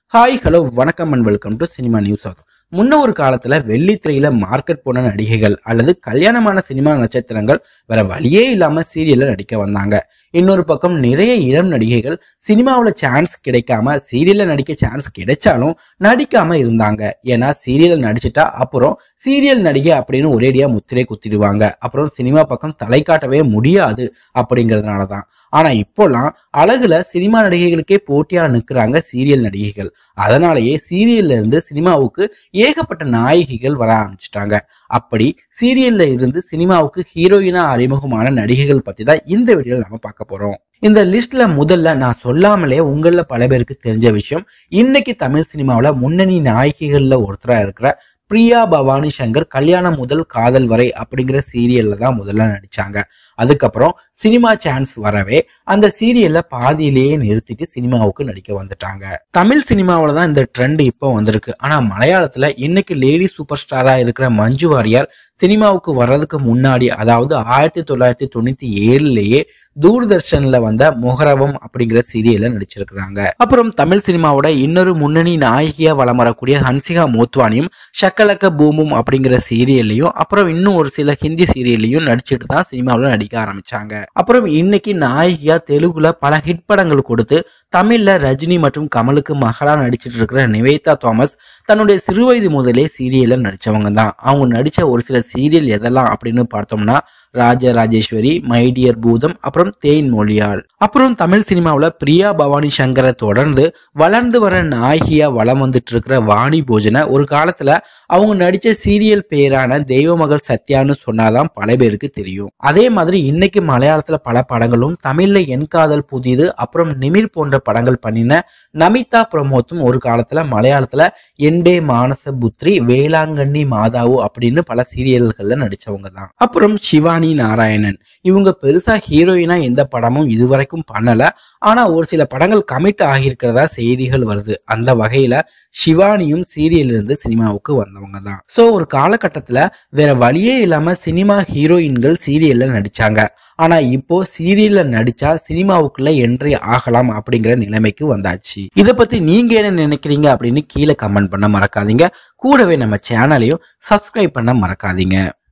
hi hello வணக்கம் and welcome to cinema news ஆகும் முன்ன ஒரு காலத்துல வெள்ளித்திரையில மார்க்கெட் போன நடிகைகள் அல்லது கல்யாணமான சினிமா நட்சத்திரங்கள் வேற வழியே இல்லாம சீரியல்ல நடிக்க வந்தாங்க இன்னொரு பக்கம் நிறைய இளம் நடிகைகள் சினிமாவுல சான்ஸ் கிடைக்காம சீரியல்ல நடிக்க சான்ஸ் கிடைச்சாலும் நடிக்காம இருந்தாங்க ஏன்னா சீரியல்ல நடிச்சிட்டா அப்புறம் சீரியல் நடிகை அப்படின்னு ஒரேடியா முத்திரை குத்திடுவாங்க அப்புறம் சினிமா பக்கம் தலை காட்டவே முடியாது அப்படிங்கறதுனால தான் ஆனா இப்போலாம் அழகுல சினிமா நடிகைகளுக்கே போட்டியா நிக்கிறாங்க சீரியல் நடிகைகள் அதனாலேயே சீரியல்ல இருந்து சினிமாவுக்கு ஏகப்பட்ட நாயகிகள் வர ஆரம்பிச்சிட்டாங்க அப்படி சீரியல்ல இருந்து சினிமாவுக்கு ஹீரோயினா அறிமுகமான நடிகைகள் பத்தி தான் இந்த வீடியோல நம்ம பார்க்க போறோம் இந்த லிஸ்ட்ல முதல்ல நான் சொல்லாமலே உங்கள பல பேருக்கு தெரிஞ்ச விஷயம் இன்னைக்கு தமிழ் சினிமாவுல முன்னணி நாயகிகள்ல ஒருத்தரா இருக்கிற பிரியா பவானி சங்கர் கல்யாணம் முதல் காதல் வரை அப்படிங்கிற சீரியல்ல தான் முதல்ல நடிச்சாங்க அதுக்கப்புறம் சினிமா சான்ஸ் வரவே அந்த சீரியல்ல பாதியிலேயே நிறுத்திட்டு சினிமாவுக்கு நடிக்க வந்துட்டாங்க தமிழ் சினிமாவில் தான் இந்த ட்ரெண்ட் இப்போ வந்திருக்கு ஆனா மலையாளத்துல இன்னைக்கு லேடி சூப்பர் ஸ்டாரா இருக்கிற மஞ்சு வாரியார் சினிமாவுக்கு வர்றதுக்கு முன்னாடி அதாவது ஆயிரத்தி தொள்ளாயிரத்தி தொண்ணூத்தி ஏழுலயே தூர்தர்ஷன்ல வந்த முகரவம் அப்படிங்கிற சீரியல்ல நடிச்சிருக்கிறாங்க அப்புறம் தமிழ் சினிமாவோட இன்னொரு முன்னணி நாயகியா வலம் வரக்கூடிய ஹன்சிகா மோத்வானியும் ஷக்கலக்க பூமும் அப்படிங்கிற சீரியல்லையும் அப்புறம் இன்னும் ஒரு சில ஹிந்தி சீரியல்லையும் நடிச்சிட்டு தான் சினிமாவில் நடிக்க ஆரம்பிச்சாங்க அப்புறம் இன்னைக்கு நாயகியா தெலுங்குல பல ஹிட் படங்கள் கொடுத்து தமிழ்ல ரஜினி மற்றும் கமலுக்கு மகளா நடிச்சிட்டு இருக்கிற நிவேதா தாமஸ் தன்னுடைய சிறுவயது முதலே சீரியல்ல நடிச்சவங்க தான் அவங்க நடிச்ச ஒரு சில சீரியல் எதெல்லாம் அப்படின்னு பார்த்தோம்னா ராஜ ராஜேஸ்வரி மைடியர் பூதம் அப்புறம் தேன் மொழியாள் அப்புறம் தமிழ் சினிமாவில் பிரியா பவானி சங்கரை தொடர்ந்து வளர்ந்து வர நாயகியா வளம் வந்துட்டு இருக்கிற வாணி போஜனை ஒரு காலத்துல அவங்க நடிச்ச சீரியல் பேரான தெய்வமகள் சத்யான்னு சொன்னாதான் பல பேருக்கு தெரியும் அதே மாதிரி இன்னைக்கு மலையாளத்துல பல படங்களும் தமிழ்ல என் காதல் புதிது அப்புறம் நிமிர் போன்ற படங்கள் பண்ணின நமிதா பிரமோத்தும் ஒரு காலத்துல மலையாளத்துல எண்டே மானச புத்ரி வேளாங்கண்ணி மாதாவு அப்படின்னு பல சீரியல்கள்ல நடிச்சவங்க தான் அப்புறம் சிவானி நாராயணன் இவங்க பெருசா ஹீரோயினா எந்த படமும் இதுவரைக்கும் பண்ணல ஆனா ஒரு சில படங்கள் கமிட் ஆகியிருக்கிறதா செய்திகள் வருது அந்த வகையில சிவானியும் சீரியல் இருந்து சினிமாவுக்கு வந்தவங்க தான் சோ ஒரு காலகட்டத்துல வேற வழியே இல்லாம சினிமா ஹீரோயின்கள் சீரியல்ல நடிச்சாங்க ஆனா இப்போ சீரியல்ல நடிச்சா சினிமாவுக்குள்ள என்ட்ரி ஆகலாம் அப்படிங்கிற நிலைமைக்கு வந்தாச்சு இத பத்தி நீங்க என்ன நினைக்கிறீங்க அப்படின்னு கீழே கமெண்ட் பண்ண மறக்காதீங்க கூடவே நம்ம சேனலையும் சப்ஸ்கிரைப் பண்ண மறக்காதீங்க